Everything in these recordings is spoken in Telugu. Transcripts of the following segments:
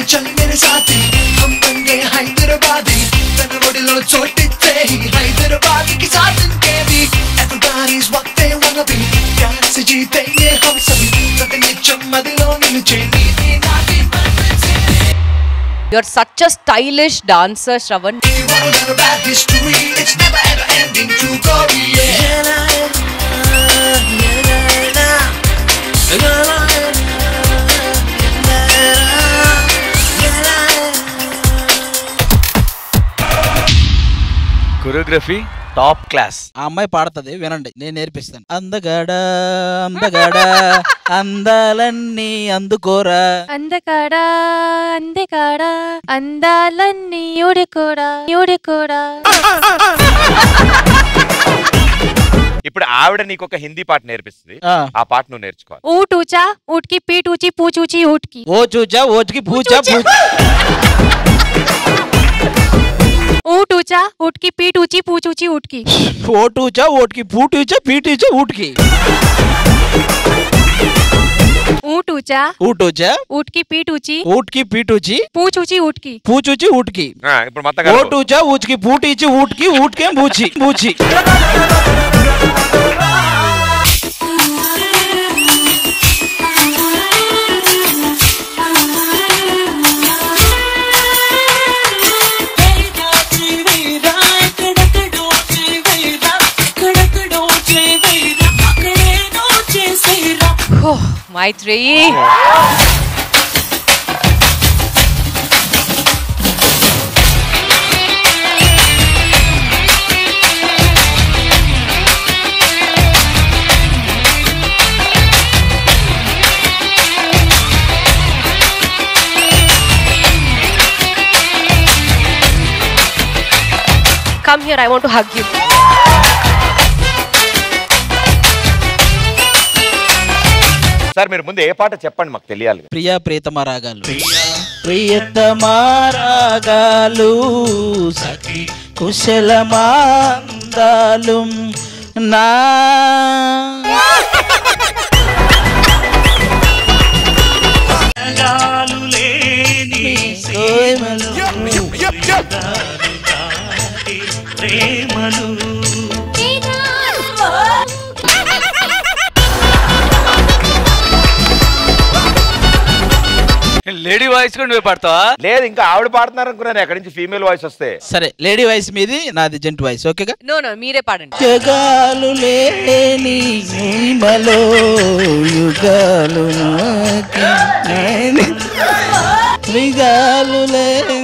చలి మేరే సాథీ हम बन गए हैदराबादी तन ఒడిలో చోటిచ్చే हैदराबादी की साथ के भी everybody's what they wanna be प्यार से जीते ये हम सभी ప్రతి నిత్యం మదిలో నిలిచే నీది నాది you are such a stylish dancer Shravan You wanna learn about history It's never ever ending to go yeah choreography top class ఆ అమ్మాయి పాడుతుంది వినండి నేను నేర్పిస్తాను అందగాడ అందగాడ అందాలన్నీ అందుకోరా అందకాడా అందకాడా అందాలన్నీ ఊడికోడా ఊడికోడా ఇప్పుడు ఆవిడ నీకు ఒక హిందీ పాట నేర్పిస్తుంది ఆ. ఆ పాట నువ్వు నేర్చుకోవాలి ఊట్ ఊచా ఊట్కి పీట్ ఊచి పూచూచి ఊట్కి ఓ చూచా ఓచుకి పూచా పూచా ఊట్ ఊచా ఊట్కి పీట్ ఊచి పూచూచి ఊట్కి ఓ టూచా ఓటుకి పూటూచా పీటీచా ఊటికి ఊట్ ఊచా ఊటూచా ఊట్కి పీట్ ఊచి ఊటికి పీటూచి పూచూచి ఊట్కి పూచూచి ఊటికి ఆ, ఇప్పుడు మొత్తం ఓ టూచా ఊచికి పూటీచి ఊటికి ఊటికేం పూచి పూచి Maithri come here I want to hug you sir మీరు ముందు ఏ పాట చెప్పండి మాకు తెలియాలి ప్రియా ప్రియతమ రాగాలు ప్రియతమ రాగాలు సఖి కుశలమాందాలు నా లేడీ వాయిస్ కూడా నువ్వే పాడతావా లేదు ఇంకా ఆవిడ పాడుతున్నారు అనుకున్నాను ఎక్కడి నుంచి ఫీమేల్ వాయిస్ వస్తే సరే లేడీ వాయిస్ మీది నాది జెంట్ వాయిస్ ఓకేగా నో నో మీరే పాడండి జగాలు లేని మహిమలో యుగాలు నాకి నాయని. మృగాలు లేని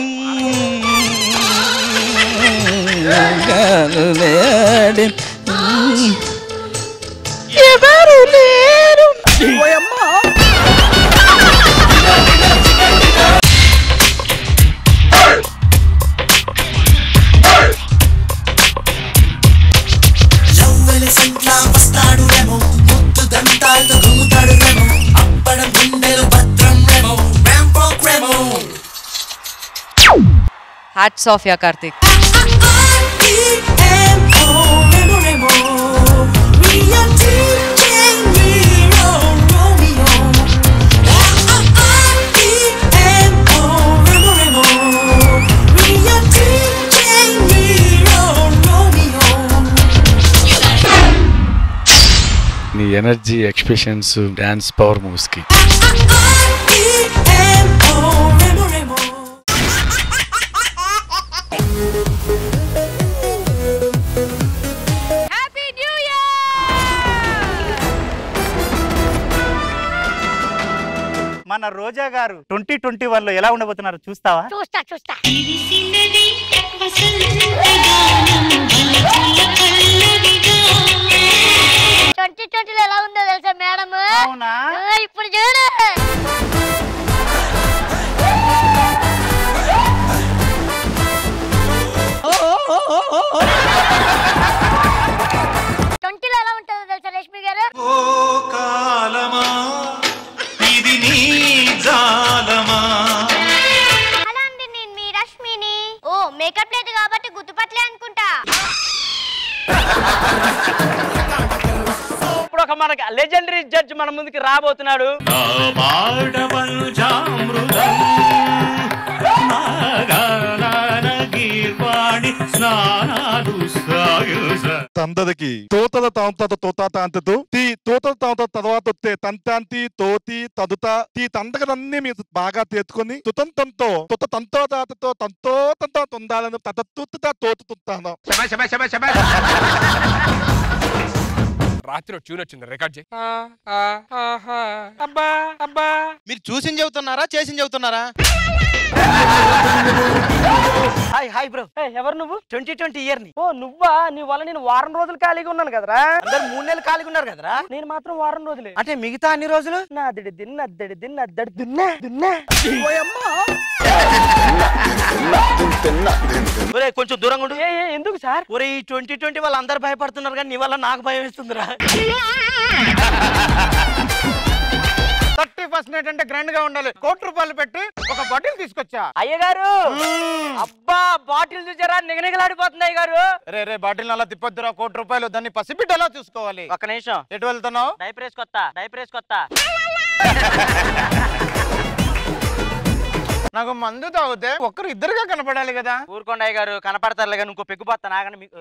యుగాలు లేని ఎవరు లేరు లవ్వెలి సంట్లా వస్తాడు రేమో ముద్దు దంతాలతో గుమ్ముతాడు రేమో అప్పడం గుండెలు భద్రం రేమో ర్యాంపాక్ రేమో హ్యాట్స్ ఆఫ్ యా కార్తిక్ నీ energy expressions dance power moves కి హ్యాపీ న్యూ ఇయర్ మన రోజా గారు ట్వంటీ ట్వంటీ వన్ లో ఎలా ఉండబోతున్నారు చూస్తావా చూస్తా చూస్తా ట్వంటీ ట్వంటీలో ఎలా ఉందో తెలుసా మేడం అవునా ఇప్పుడు చూడు ట్వంటీలో ఎలా ఉంటుందో తెలుసా రేష్మి గారు ఓ కాలమా ఇది నీ జాలమా అలా అండి నేను మీ రష్మిని ఓ మేకప్ లేదు కాబట్టి గుర్తుపట్టలే అనుకుంటా మనకి లెజెండరీ జడ్జ్ మన ముందుకి రాబోతున్నాడు తందదకి తోతల తాంత తోత తాంతతో తీ తోతల తాంత తర్వాత వస్తే తంతాంతి తోతి తదుత తీ తంతకలన్నీ మీరు బాగా తెచ్చుకొని తుతంతంతో తుత తంతో తాతతో తంతో తంతో తొందాలను తత తుత్త తోతు తుత్తాను రాత్రి ట్యూన్ వచ్చింది రికార్డ్ చేయి అబ్బా అబ్బా మీరు చూసి చెబుతున్నారా చేసి చెబుతున్నారా హాయ్ హాయ్ బ్రో ఎవరు నువ్వు ట్వంటీ ట్వంటీ ఇయర్ ని ఓ నువ్వా నీ వల్ల నేను వారం రోజులు ఖాళీగా ఉన్నాను కదరా అందరు మూడు నెలలు ఖాళీగా ఉన్నారు కదరా నేను మాత్రం వారం రోజులే అంటే మిగతా అన్ని రోజులు నా అద్దడి దిన్న అద్దడి దిన్న అద్దడి దున్నా దున్నా ఒరే కొంచెం దూరంగా ఉండు ఏ, ఏ, ఎందుకు సార్ ఒరే ఈ ట్వంటీ ట్వంటీ వాళ్ళు అందరు భయపడుతున్నారు కానీ నీ వల్ల నాకు భయం వేస్తుందిరా థర్టీ ఫస్ట్ నైట్ అంటే గ్రాండ్ గా ఉండాలి కోటి రూపాయలు పెట్టి ఒక బాటిల్ తీసుకొచ్చా అయ్యగారు అబ్బా బాటిల్ చూసారా నిగనిగలాడిపోతుంది అయ్యగారు రే రే బాటిల్ అలా తిప్పొద్దురా కోటి రూపాయలు దాన్ని పసిబిడ్డ ఎలా చూసుకోవాలి ఒక్క నిమిషం ఎటు వెళ్తున్నావు డైప్రేస్ కొత్త డైప్రేస్ కొత్త నాకు మందు తాగితే ఒక్కరు ఇద్దరుగా కనపడాలి కదా ఊరుకోండి అయ్య గారు కనపడతారులే కానీ ఇంకో పెగ్గుపోతా నాగని మీకు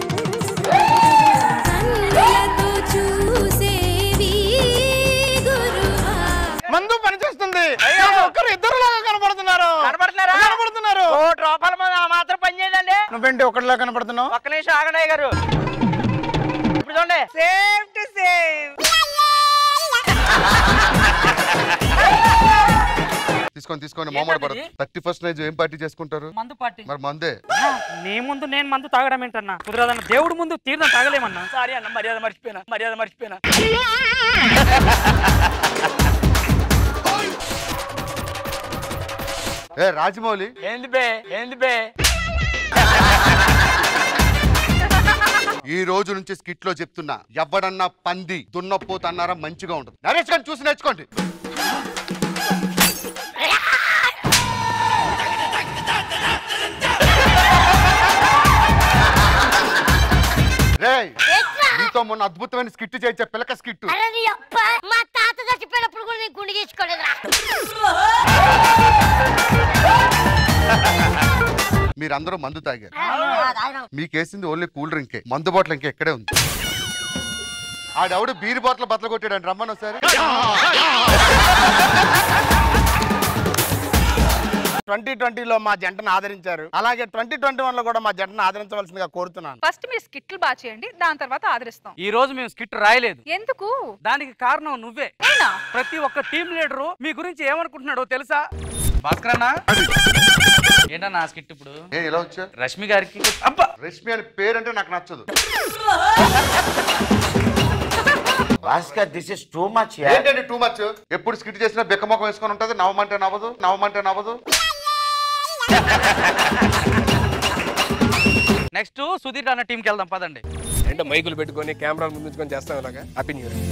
మందు పనిచేస్తుంది నాకు ఒక్కరు ఇద్దరులాగా కనపడుతున్నారు కనపడుతున్నారా కనపడుతున్నారు కోటి రూపాయల మంది ఆ మాత్రం పని చేయండి నువ్వేంటి ఒకటిలా కనపడుతున్నావు ఒక్క నిమిషం ఆగండి అయ్య గారు ఇప్పుడు చూడండి సేమ్ టు సేమ్ తీసుకొని తీసుకొని మామూలు పడదు థర్టీ ఫస్ట్ నైట్ ఏం పార్టీ చేసుకుంటారు మందు పార్టీ మరి మందే నీ ముందు నేను మందు తాగడం ఏంటన్నా కుదరదన్న దేవుడు ముందు తీర్థం తాగలేమన్నా సారీ అన్న మర్యాద మర్చిపోయినా మర్యాద మర్చిపోయినా ఏ రాజమౌళి ఏంది బే ఏంది బే ఈ రోజు నుంచి స్కిట్ లో చెప్తున్నా ఎవడన్నా పంది దున్నపోత అన్నారా మంచిగా ఉంటుంది నరేష్ గారిని చూసి నేర్చుకోండి రేయ్ నీతో మొన్న అద్భుతమైన స్కిట్ చేయించే పిల్లక స్కిట్ అరే నీ అప్ప మా తాత చచ్చిపోయినప్పుడు కూడా నేను గుండె గీసుకోలేదురా మీరందరూ మందు తాగారు ఆ, తాగినాం. మీకేసింది ఓన్లీ కూల్ డ్రింకే మందు బాటిల్ ఇంకా ఎక్కడే ఉంది ఆడెవడు బీర్ బాటిల్ బతలు కొట్టాడు రమ్మని ఒకసారి ట్వంటీ ట్వంటీలో మా జంటను ఆదరించారు అలాగే ట్వంటీ ట్వంటీ వన్ లో కూడా మా జంటను ఆదరించవలసిందిగా కోరుతున్నాను ఫస్ట్ మీరు స్కిట్లు బాగా చేయండి దాని తర్వాత ఆదరిస్తాం ఈ రోజు మేము స్కిట్ రాయలేదు ఎందుకు దానికి కారణం నువ్వే ప్రతి ఒక్క టీం లీడరు మీ గురించి ఏమనుకుంటున్నాడో తెలుసా భాస్కర్ అన్న ఏంటన్నా స్కిట్ ఇప్పుడు ఏ ఎలా వచ్చా రష్మి గారికి అబ్బా రష్మి అని పేరంటే నాకు నచ్చదు Bhaskar this is too much ఏంటంటే టూ మచ్ ఎప్పుడు స్కిట్ చేసినా బెక్కమొఖం వేసుకొని ఉంటది నవ్వమంటే నవ్వదు నవ్వమంటే నవ్వదు నెక్స్ట్ సుధీర్ అన్న టీంకి వెళ్దాం పదండి అంటే మైకులు పెట్టుకొని కెమెరాలు ముందు ఉంచుకొని చేస్తాం ఇలాగా హ్యాపీ న్యూ ఇయర్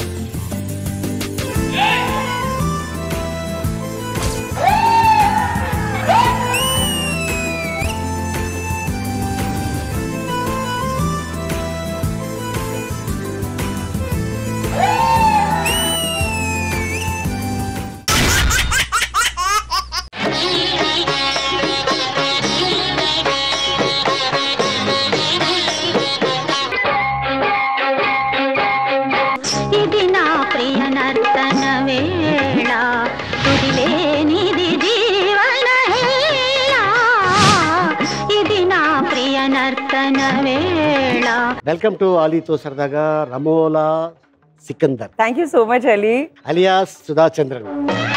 ఇది నా ప్రియ నర్తన వేళ తుదిలేనిది జీవన హేళ ఇది నా ప్రియ నర్తన వేళ వెల్కమ్ టు అలీతో సరదాగా Ramola Sikandar thank you so much Ali alias Sudhachandran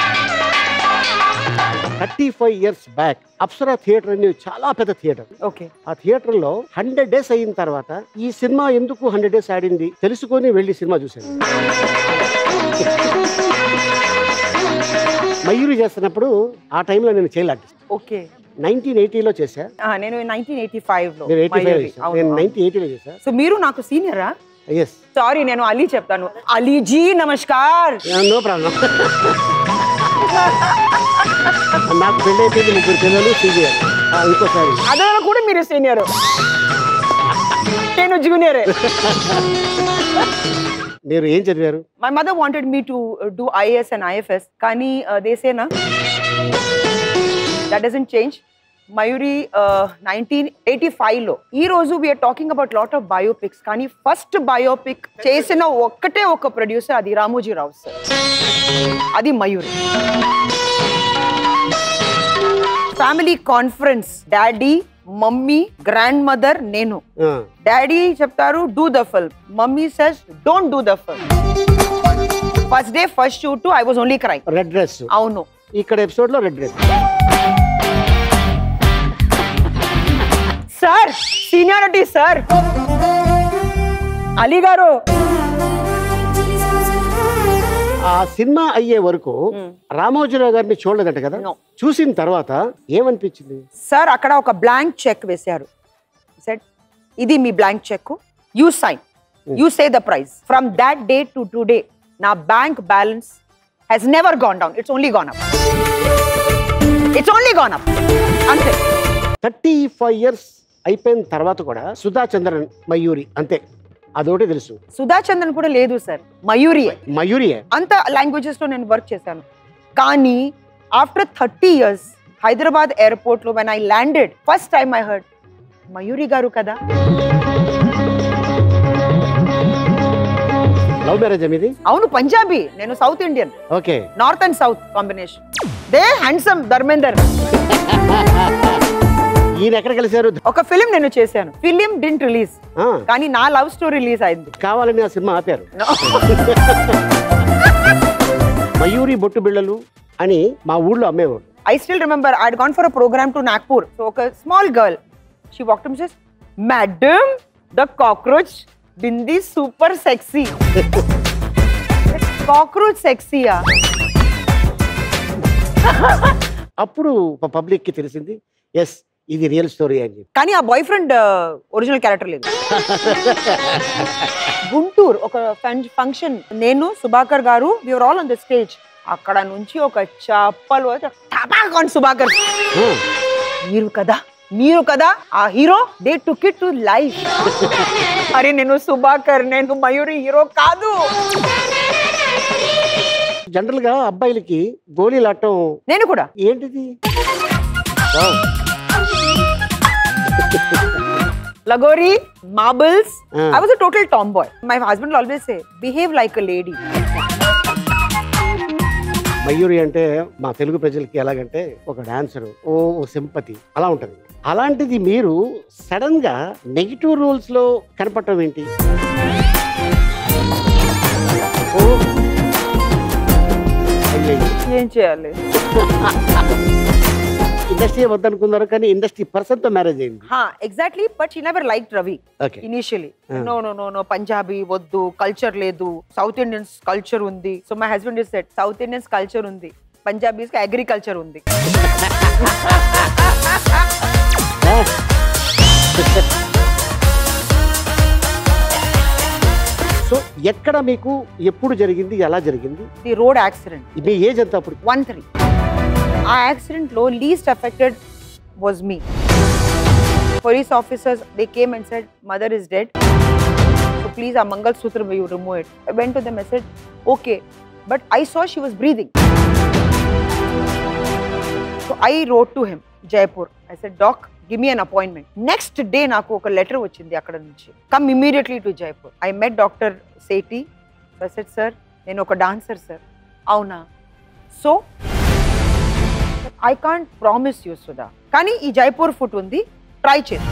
thirty five years back Apsara theatre అనేది చాలా పెద్ద థియేటర్ ఓకే ఆ థియేటర్ లో హండ్రెడ్ డేస్ అయిన తర్వాత ఈ సినిమా ఎందుకు హండ్రెడ్ డేస్ ఆడింది తెలుసుకొని వెళ్ళి సినిమా చూశాను మయూరి చేస్తున్నప్పుడు ఆ టైంలో నేను చైల్డ్ ఆర్టిస్ట్ ఓకే నైన్టీన్ ఎయిటీలో చేశా నేను నైన్టీన్ ఎయిటీ ఫైవ్ లో నేను ఎయిటీ ఫైవ్ మయూరి. అవును, నేను అవును. నైన్టీన్ ఎయిటీలో చేశా సో మీరు నాకు సీనియరా ఎస్ సారీ నేను అలీ చెప్తాను అలీజీ నమస్కార్ నో ప్రాబ్లం నాకు పెళ్ళి అయిపోయింది ముగ్గురు పిల్లలు సీనియర్ ఇంకోసారి అదే కూడా మీరు సీనియర్ నేను జూనియర్ మీరు ఏం చదివారు My mother wanted me to uh, do IAS and IFS. Kani, uh, they say na. That doesn't change. Mayuri nineteen eighty ఫైవ్లో ఈ రోజు we're talking about lot of biopics కానీ ఫస్ట్ బయోపిక్ చేసిన ఒక్కటే ఒక ప్రొడ్యూసర్ అది రామోజీరావు సార్ అది Mayuri family conference daddy mummy grandmother నేను డాడీ చెప్తారు do the film mummy says don't do the film first day first shoot I was only cry red dress అవును ఇక్కడ ఎపిసోడ్ లో red dress sir seniority sir Ali garu ఆ సినిమా అయ్యే వరకు రామోజీరావు గారిని చూడలేదంట కదా చూసిన తర్వాత ఏమనిపించింది సార్ అక్కడ ఒక బ్లాంక్ చెక్ వేశారు సెట్ ఇది మీ blank cheque you sign you say the price from that day to today నా bank balance has never gone down it's only gone up it's only gone up అంతే థర్టీ ఫైవ్ ఇయర్స్ అయిపోయిన తర్వాత కూడా సుధా చంద్రన్ మయూరి అంతే అదొకటి తెలుసు సుధా చంద్రన్ కూడా లేదు సార్ మయూరియే మయూరియే అంత లాంగ్వేజెస్ లో నేను వర్క్ చేశాను కానీ after thirty years Hyderabad airport లో when I landed first time I heard Mayuri garu కదా లవ్ మ్యారేజ్ ఇది అవును పంజాబీ నేను south Indian okay north and south combination they handsome Dharmender ఈయన ఎక్కడ కలిశారు ఒక ఫిలిం నేను చేశాను ఫిలిం డింట్ రిలీజ్ కానీ నా లవ్ స్టోరీ రిలీజ్ అయింది కావాలని ఆ సినిమా ఆపారు మయూరి బొట్టు బిళ్ళలు అని మా ఊళ్ళో అమ్మేవాడు I still remember I gone for a programme to Nagpur so ఒక small girl she walk to says madam the cockroach bindi super sexy cockroach సెక్సీయా అప్పుడు పబ్లిక్ కి తెలిసింది ఎస్ ఇది రియల్ స్టోరీ అని చెప్పి కానీ ఆ బాయ్ ఫ్రెండ్ ఒరిజినల్ క్యారెక్టర్ లేదు గుంటూరు ఒక ఫంక్షన్ నేను Subhakar garu we were all on the stage అక్కడ నుంచి ఒక చప్పలు టపాకాన్ సుభాకర్ మీరు కదా మీరు కదా ఆ hero they took it to life అరే నేను సుభాకర్ నేను మయూరి హీరో కాదు జనరల్ గా అబ్బాయిలకి గోళీలు ఆడటం నేను కూడా ఏంటిది wow. Lagori, marbles. Ah. I was a total tomboy. My husband will always say, behave like a lady. Mayuri అంటే మా తెలుగు ప్రజలకి ఎలాగంటే ఒక డాన్సర్ ఓ సింపతి అలా ఉంటది అలాంటిది మీరు సడన్ గా నెగిటివ్ రోల్స్ లో కనపడటం ఏంటి ఓ. అయ్యయ్యో. ఏం చేయాలి ఇండస్ట్రీ వద్దనుకున్నారు కానీ ఇండస్ట్రీ పర్సన్ తో మ్యారేజ్ అయింది హా exactly but she never like Ravi Okay. Initially Ah. No no no no Punjabi వద్దు కల్చర్ లేదు సౌత్ ఇండియన్స్ కల్చర్ ఉంది so my husband is set south Indians culture ఉంది పంజాబీస్ కి అగ్రికల్చర్ ఉంది సో ఎక్కడ మీకు ఎప్పుడు జరిగింది ఎలా జరిగింది ది రోడ్ యాక్సిడెంట్ మీ ఏజ్ ఎంత అప్పుడు వన్ త్రీ ఆ యాక్సిడెంట్ లో least affected was me police officers they came and said mother is dead so please ఆ mangala sutram you remove it I went to the message okay but I saw she was breathing so I rode to him Jaipur I said doc give me an appointment next day నాకు ఒక లెటర్ వచ్చింది అక్కడ నుంచి come immediately to Jaipur I met doctor Seti I said sir నేను ఒక డాన్సర్ సార్ అవునా so I can't promise you Sudha కానీ ఈ జైపూర్ ఫుడ్ ఉంది ట్రై చేసి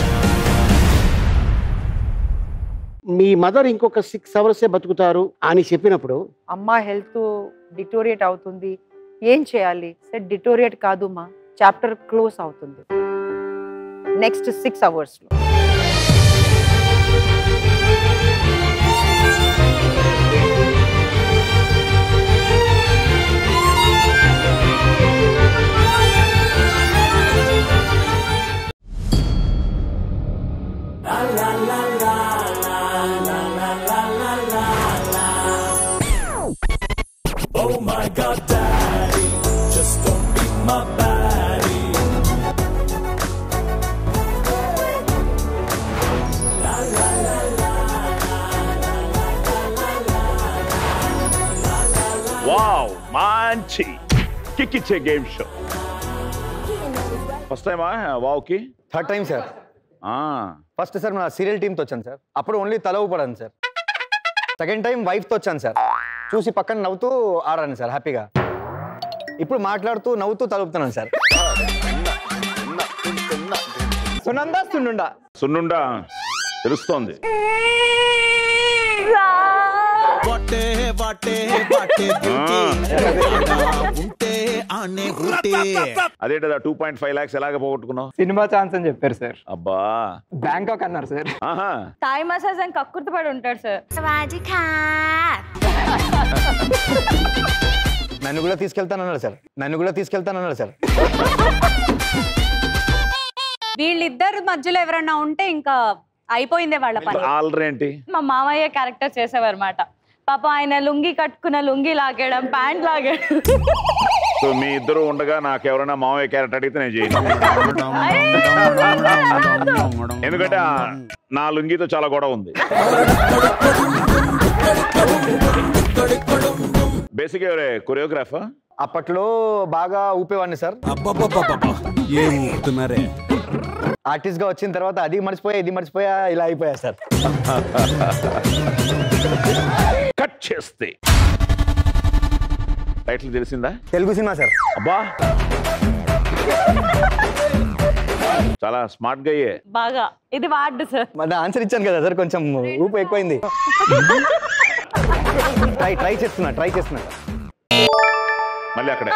మీ మదర్ ఇంకొక సిక్స్ అవర్స్ బతుకుతారు అని చెప్పినప్పుడు అమ్మ హెల్త్ డిటోరియేట్ అవుతుంది ఏం చేయాలి సెట్ డిటోరియేట్ కాదు మా చాప్టర్ క్లోజ్ అవుతుంది నెక్స్ట్ సిక్స్ అవర్స్లో Oh my god, daddy, just don't beat my baddie. Wow మంచి కిక్ ఇచ్చే గేమ్ షో ఫస్ట్ టైమా వావ్కి third time sir first sir మన సీరియల్ టీంతో వచ్చాను సార్ అప్పుడు ఓన్లీ తల ఊపడాను సార్ సెకండ్ టైం వైఫ్తో వచ్చాను సార్ చూసి పక్కన నవ్వుతూ ఆడాను సార్ హ్యాపీగా ఇప్పుడు మాట్లాడుతూ నవ్వుతూ తలుపుతున్నాను సార్ సునందా సున్నుండా సున్నుండా తెలుస్తోంది వాటే వాటే వాటే బ్యూటీ ఉంటే ఆనే ఉంటే అదేంటదా టూ పాయింట్ ఫైవ్ లాక్స్ ఎలాగ పోగొట్టుకున్నావు సినిమా ఛాన్స్ అని చెప్పారు సార్ అబ్బా బ్యాంకాక్ అన్నారు సార్ ఆహా థాయ్ మసాజ్ అని కక్కుర్తి పడి ఉంటాడు సార్ నన్ను కూడా తీసుకెళ్తానన్నారు సార్ నన్ను కూడా తీసుకెళ్తానన్నారు సార్ వీళ్ళిద్దరు మధ్యలో ఎవరన్నా ఉంటే ఇంకా అయిపోయిందే వాళ్ళ పని ఆల్రెడీ ఏంటి మా మామయ్య క్యారెక్టర్ చేసేవారు అనమాట పాప ఆయన లుంగి కట్టుకున్న లుంగి లాగేయడం ప్యాంట్ లాగేయడం సో మీ ఇద్దరు ఉండగా నాకు ఎవరైనా మామయ్య క్యారెక్టర్ అడిగితే నేను చేయను ఎందుకంటే ఆ నా లుంగితో చాలా గొడవ ఉంది బేసిక్ ఎవరే కొరియోగ్రాఫర్ అప్పట్లో బాగా ఊపేవాడిని సార్ ఏం ఊపుతున్నారే ఆర్టిస్ట్ గా వచ్చిన తర్వాత అది మర్చిపోయా ఇది మర్చిపోయా ఇలా అయిపోయా సార్ కట్ చేస్తే టైటిల్ తెలిసిందా తెలుగు సినిమా సార్ అబ్బా చాలా స్మార్ట్ గా అయ్యే బాగా ఇది వాడు సార్ మరి ఆన్సర్ ఇచ్చాను కదా సార్ కొంచెం ఊపు ఎక్కువైంది ట్రై ట్రై చేస్తున్నా ట్రై చేస్తున్నా మళ్ళీ అక్కడే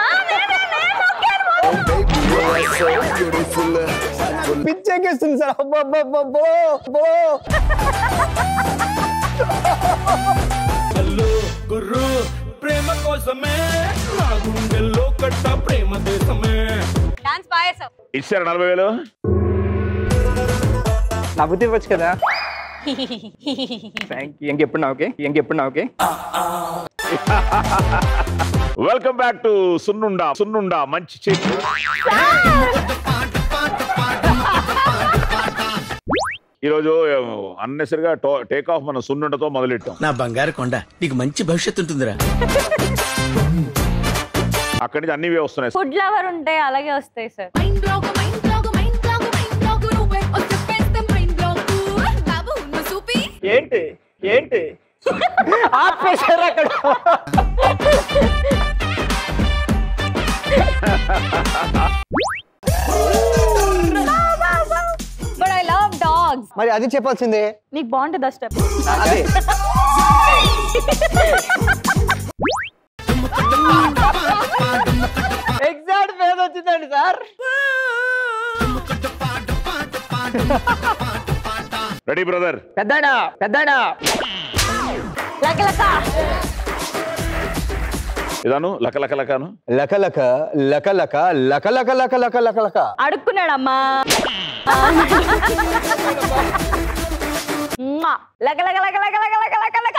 పిచ్చెక్కేస్తుంది సార్ అబ్బబ్బబ్బబ్బో అబ్బో. గుర్రు ప్రేమ కోసమే నా గుండెల్లో కట్ట ప్రేమ దేశమే డాన్స్ బాగా ఇచ్చారు నలభై వేలు నవ్వుతూ ఇవ్వచ్చు కదా థ్యాంక్ యూ ఇంకెప్పుడు ఓకే ఇంకెప్పుడు ఓకే వెల్కమ్ బ్యాక్ టు సున్నుండా సున్నుండా మంచి చెట్టు ఈరోజు అన్నెసరిగా టేక్ ఆఫ్ మన సున్నుండతో మొదలెట్టాం నా బంగారు కొండ నీకు మంచి భవిష్యత్తు ఉంటుందిరా అక్కడి నుంచి అన్ని ఇవే వస్తున్నాయి ఫుడ్ లవర్ ఉంటే అలాగే వస్తాయి సార్ ఏంటి ఏంటి ఆపేశారు అక్కడ బట్ ఐ లవ్ డాగ్స్ మరి అది చెప్పాల్సిందే నీకు బాగుంటుంది ఆ స్టెప్ అదే ఎగ్జాక్ట్ ఫేస్ వచ్చిందండి సార్ రెడీ బ్రదర్ పెద్దాడా పెద్దాడా లక లక ఇదాను లక లక లకాను లక లక లక లక లక లక లక లక లక లక అడుక్కున్నాడమ్మా మ్మా. లక లక లక లక లక లక లక లక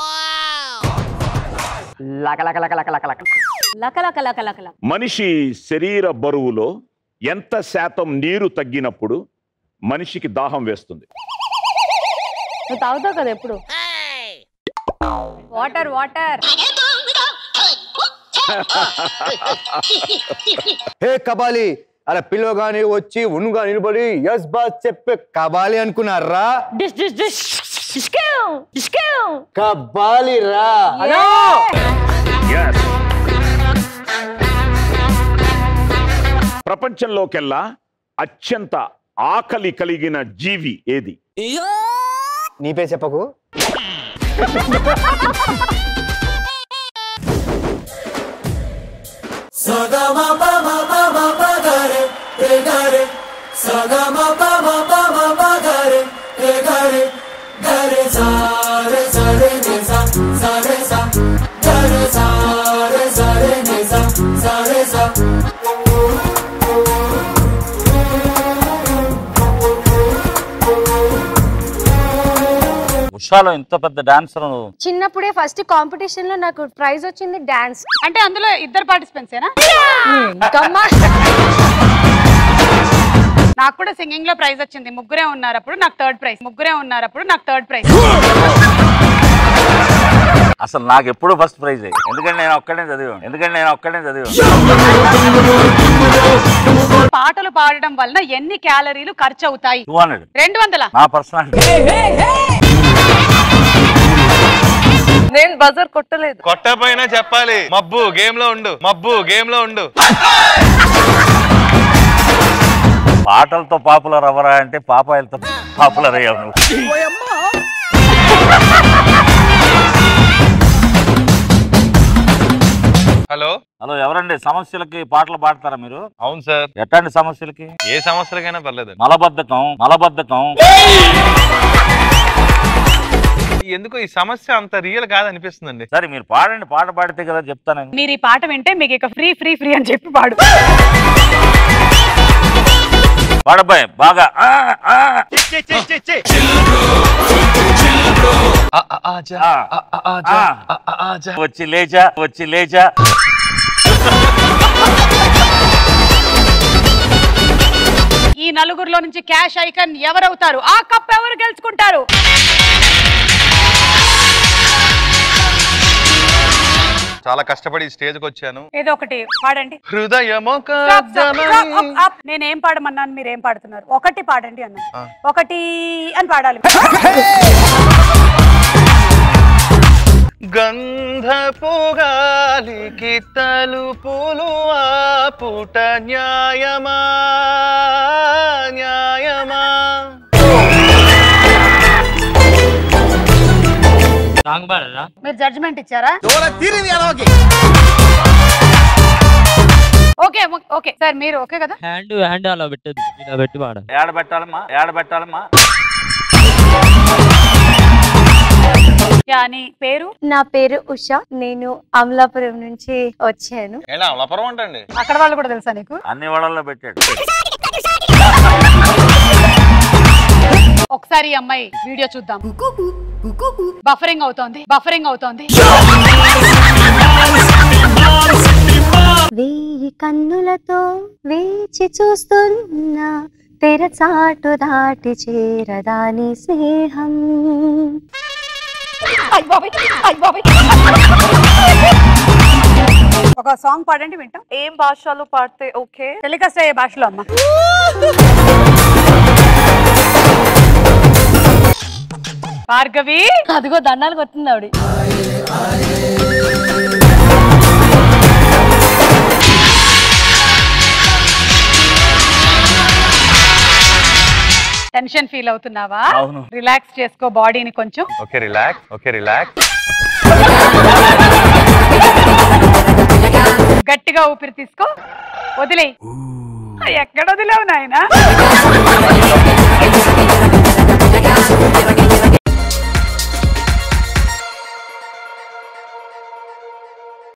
లక లక లక లక లక లక లక లక లక లక లక మనిషి శరీర బరువులో ఎంత శాతం నీరు తగ్గినప్పుడు మనిషికి దాహం వేస్తుంది నువ్వు తాగుతావు కదా ఎప్పుడు వాటర్ వాటర్ హే కబాలి అలా పిల్లగాని వచ్చి ఉనుగా నిలబడి ఎస్ బాస్ చెప్పే కబాలి అనుకున్నారా డిష్ డిష్ డిష్ డిష్కేవ్ డిష్కేవ్ కబాలి రా Yes. ప్రపంచంలోకెల్లా అత్యంత ఆకలి కలిగిన జీవి ఏది నీ పేరు చెప్పకు సగమ పమ పమ పగరే రే గరే సగమ పమ పమ పగరే రే గరే గరే సారే సరే నే సా సరే సా గరే సారే సరే నే సా సరే సా ఉషాలో ఇంత పెద్ద డాన్సర్ చిన్నప్పుడే ఫస్ట్ కాంపిటీషన్ లో నాకు ప్రైజ్ వచ్చింది డాన్స్ అంటే అందులో ఇద్దరు పార్టిసిపెంట్సేనా నాకు కూడా సింగింగ్ లో ప్రైజ్ వచ్చింది ముగ్గురే ఉన్నారు అప్పుడు నాకు థర్డ్ ప్రైజ్ ముగ్గురే ఉన్నారు అప్పుడు నాకు థర్డ్ ప్రైజ్ అసలు నాకు ఎప్పుడు ఫస్ట్ ప్రైజ్ ఎందుకంటే నేను ఒక్కడే చదివాను ఎందుకంటే నేను ఒక్కడే చదివాను పాటలు పాడడం వలన ఎన్ని క్యాలరీలు ఖర్చు అవుతాయి టూ హండ్రెడ్ రెండు వందల నా పర్సనాలిటీ నేను బజర్ కొట్టలేదు కొట్టపోయినా చెప్పాలి మబ్బు గేమ్ లో ఉండు మబ్బు గేమ్ లో ఉండు పాటలతో పాపులర్ అవ్వరా అంటే పాపాయలతో పాపులర్ అయ్యావు నువ్వు హలో హలో ఎవరండి సమస్యలకి పాటలు పాడతారా మీరు అవును సార్ ఎట్లాంటి సమస్యలకి ఏ సమస్యలకైనా పర్లేదు మలబద్ధకం మలబద్ధకం ఎందుకు ఈ సమస్య అంత రియల్ కాదనిపిస్తుందండి సరే మీరు పాడండి పాట పాడితే కదా చెప్తాను మీరు ఈ పాట వింటే మీకు ఇక ఫ్రీ ఫ్రీ ఫ్రీ అని చెప్పి పాడు పాడబ్బాయి బాగా ఆ, ఆ. ఆ, ఆ. వచ్చి లేచా వచ్చి లేచా ఈ నలుగురిలో నుంచి క్యాష్ ఐకన్ ఎవరవుతారు ఆ కప్ ఎవరు గెలుచుకుంటారు చాలా కష్టపడి స్టేజ్కి వచ్చాను ఏదో ఒకటి పాడండి హృదయమొక Stop, stop, stop, up, up. నేనేం పాడమన్నాను మీరు ఏం పాడుతున్నారు ఒకటి పాడండి అన్నాను ఒకటి అని పాడాలి గంధపు గాలికి తలుపులు ఆపుట న్యాయమా న్యాయమా మీరు జడ్జిమెంట్ ఇచ్చారా ఓకే ఓకే సార్ మీరు ఓకే కదా హ్యాండ్ హ్యాండ్ అలా పెట్టదు ఇలా పెట్టి పాడాలి ఏడ పెట్టాలమ్మా ఏడ పెట్టాలమ్మా యా నీ పేరు నా పేరు ఉష నేను అమలాపురం నుంచి వచ్చాను ఏంటి అమలాపురం అంటండి అక్కడ వాళ్ళు కూడా తెలుసా నీకు అన్ని వాళ్ళల్లో పెట్టాడు ఒకసారి ఈ అమ్మాయి వీడియో చూద్దాం బఫరింగ్ అవుతోంది బఫరింగ్ అవుతోంది వేయి కన్నులతో వేచి చూస్తున్నా తెరచాటు దాటి చేరదాని స్నేహం ఒక సాంగ్ పాడండి వింటాం ఏం భాషలో పాడితే ఓకే టెలికాస్ట్ అయ్యే భాషలో అమ్మ భార్గవి అదిగో దండాలు కొట్టింది ఆవిడ టెన్షన్ ఫీల్ అవుతున్నావా అవును. రిలాక్స్ చేసుకో బాడీని కొంచెం ఓకే రిలాక్స్ ఓకే రిలాక్స్ గట్టిగా ఊపిరి తీసుకో వదిలే ఎక్కడ వదిలేవు నాయన